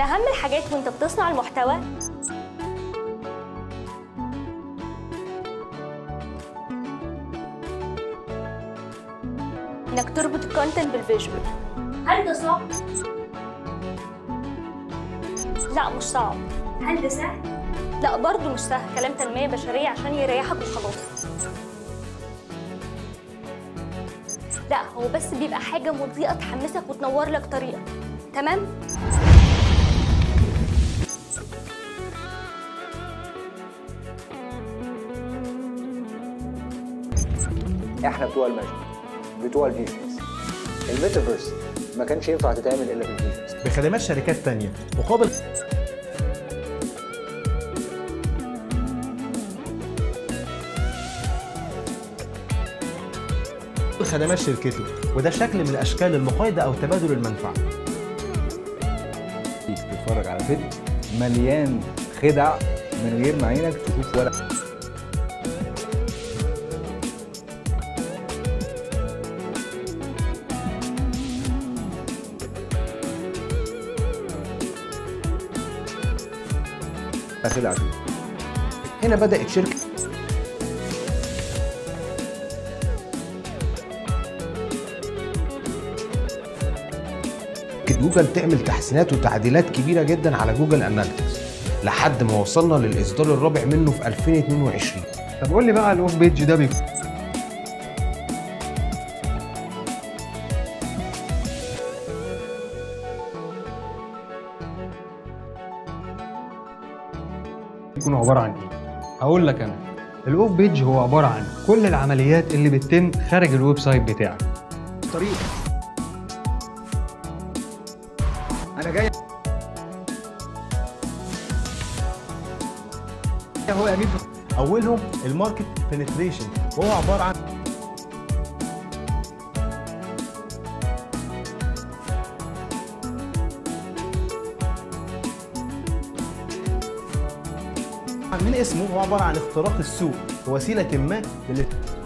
اهم الحاجات وانت بتصنع المحتوى انك تربط الكونتنت بالفيجوال هل ده صعب لا مش صعب هل ده سهل لا برضه مش سهل كلام تنميه بشريه عشان يريحك وخلاص لا هو بس بيبقى حاجه مضيئه تحمسك وتنور لك طريقك تمام احنا بتوع الماجيك بتوع الفيجنز الميتافيرس ما كانش ينفع تتعمل الا بالفيجنز بخدمات شركات تانية مقابل خدمات شركته وده شكل من اشكال المقايضه او تبادل المنفعه تتفرج على فيلم مليان خدع من غير ما عينك تشوف ولا خدع فيه هنا بدات شركه جوجل تعمل تحسينات وتعديلات كبيره جدا على جوجل اناليتكس لحد ما وصلنا للاصدار الرابع منه في 2022 طب قول لي بقى الاوف بيج ده بيكون بيكون عباره عن ايه هقول لك انا الاوف بيج هو عباره عن كل العمليات اللي بتتم خارج الويب سايت بتاعك طريقه انا جاي هو اجيب اولهم الماركت بنتريشن وهو عباره عن من اسمه هو عباره عن اختراق السوق وسيله ما لل-